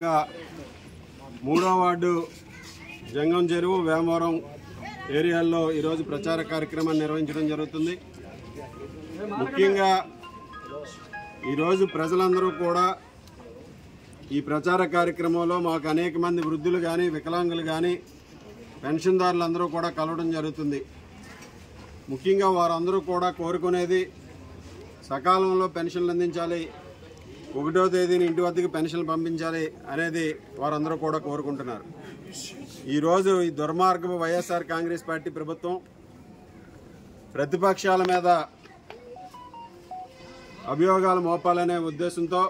ఇంకా మూడో వార్డు జంగం చెరువు వేమవరం ఏరియాల్లో ఈరోజు ప్రచార కార్యక్రమాన్ని నిర్వహించడం జరుగుతుంది ముఖ్యంగా ఈరోజు ప్రజలందరూ కూడా ఈ ప్రచార కార్యక్రమంలో మాకు అనేక మంది వృద్ధులు కానీ వికలాంగులు కానీ పెన్షన్దారులందరూ కూడా కలవడం జరుగుతుంది ముఖ్యంగా వారందరూ కూడా కోరుకునేది సకాలంలో పెన్షన్లు అందించాలి ఒకటో తేదీని ఇంటి వద్దకు పెన్షన్లు పంపించాలి అనేది వారందరూ కూడా కోరుకుంటున్నారు ఈరోజు ఈ దుర్మార్గపు వైఎస్ఆర్ కాంగ్రెస్ పార్టీ ప్రభుత్వం ప్రతిపక్షాల మీద అభియోగాలు మోపాలనే ఉద్దేశంతో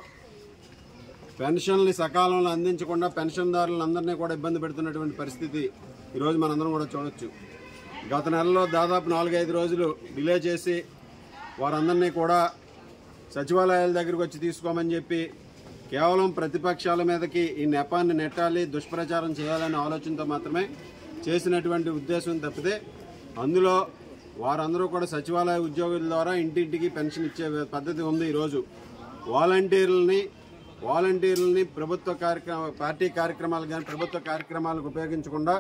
పెన్షన్లు సకాలంలో అందించకుండా పెన్షన్దారులను అందరినీ కూడా ఇబ్బంది పెడుతున్నటువంటి పరిస్థితి ఈరోజు మనందరం కూడా చూడొచ్చు గత నెలలో దాదాపు నాలుగైదు రోజులు డిలే చేసి వారందరినీ కూడా సచివాలయాల దగ్గరికి వచ్చి తీసుకోమని చెప్పి కేవలం ప్రతిపక్షాల మీదకి ఈ నెపాన్ని నెట్టాలి దుష్ప్రచారం చేయాలనే ఆలోచనతో మాత్రమే చేసినటువంటి ఉద్దేశం తప్పితే అందులో వారందరూ కూడా సచివాలయ ఉద్యోగుల ద్వారా ఇంటింటికి పెన్షన్ ఇచ్చే పద్ధతి ఉంది ఈరోజు వాలంటీర్లని వాలంటీర్లని ప్రభుత్వ కార్యక్రమ పార్టీ కార్యక్రమాలు కానీ ప్రభుత్వ కార్యక్రమాలకు ఉపయోగించకుండా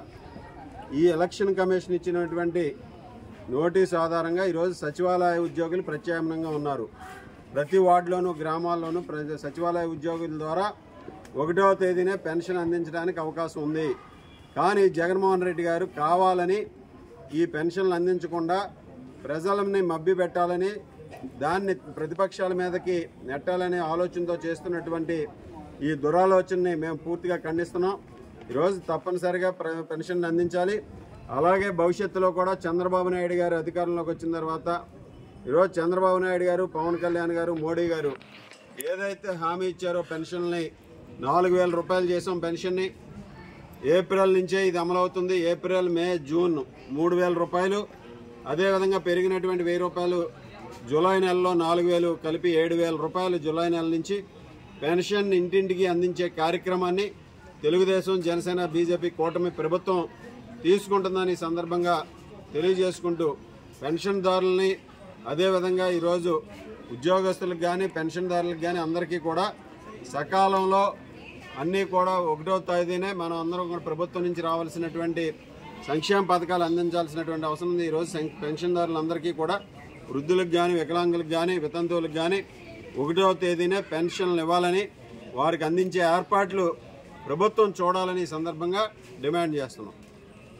ఈ ఎలక్షన్ కమిషన్ ఇచ్చినటువంటి నోటీస్ ఆధారంగా ఈరోజు సచివాలయ ఉద్యోగులు ప్రత్యామ్నాయంగా ఉన్నారు ప్రతి వార్డులోనూ గ్రామాల్లోనూ ప్రజ సచివాలయ ఉద్యోగుల ద్వారా ఒకటవ తేదీనే పెన్షన్ అందించడానికి అవకాశం ఉంది కానీ జగన్మోహన్ రెడ్డి గారు కావాలని ఈ పెన్షన్లు అందించకుండా ప్రజలని మభ్య పెట్టాలని దాన్ని ప్రతిపక్షాల మీదకి నెట్టాలనే ఆలోచనతో చేస్తున్నటువంటి ఈ దురాలోచనని మేము పూర్తిగా ఖండిస్తున్నాం ఈరోజు తప్పనిసరిగా ప్ర- పెన్షన్లు అందించాలి అలాగే భవిష్యత్తులో కూడా చంద్రబాబు నాయుడు గారు అధికారంలోకి వచ్చిన తర్వాత ఈరోజు చంద్రబాబు నాయుడు గారు పవన్ కళ్యాణ్ గారు మోడీ గారు ఏదైతే హామీ ఇచ్చారో పెన్షన్ని నాలుగు వేల రూపాయలు చేసాం పెన్షన్ని ఏప్రిల్ నుంచే ఇది అమలవుతుంది ఏప్రిల్ మే జూన్ మూడు వేల రూపాయలు అదేవిధంగా పెరిగినటువంటి వెయ్యి రూపాయలు జూలై నెలలో నాలుగు వేలు కలిపి ఏడు వేల రూపాయలు జూలై నెల నుంచి పెన్షన్ ఇంటింటికి అందించే కార్యక్రమాన్ని తెలుగుదేశం జనసేన బీజేపీ కూటమి ప్రభుత్వం తీసుకుంటుందని ఈ సందర్భంగా తెలియజేసుకుంటూ పెన్షన్దారులని అదేవిధంగా ఈరోజు ఉద్యోగస్తులకు కానీ పెన్షన్దారులకు కానీ అందరికీ కూడా సకాలంలో అన్నీ కూడా ఒకటో తేదీనే మనం అందరం కూడా ప్రభుత్వం నుంచి రావాల్సినటువంటి సంక్షేమ పథకాలు అందించాల్సినటువంటి అవసరం ఉంది ఈరోజు సం- పెన్షన్దారులందరికీ కూడా వృద్ధులకు కానీ వికలాంగులకు కానీ వితంతువులకు కానీ ఒకటో తేదీనే పెన్షన్లు ఇవ్వాలని వారికి అందించే ఏర్పాట్లు ప్రభుత్వం చూడాలని ఈ సందర్భంగా డిమాండ్ చేస్తున్నాం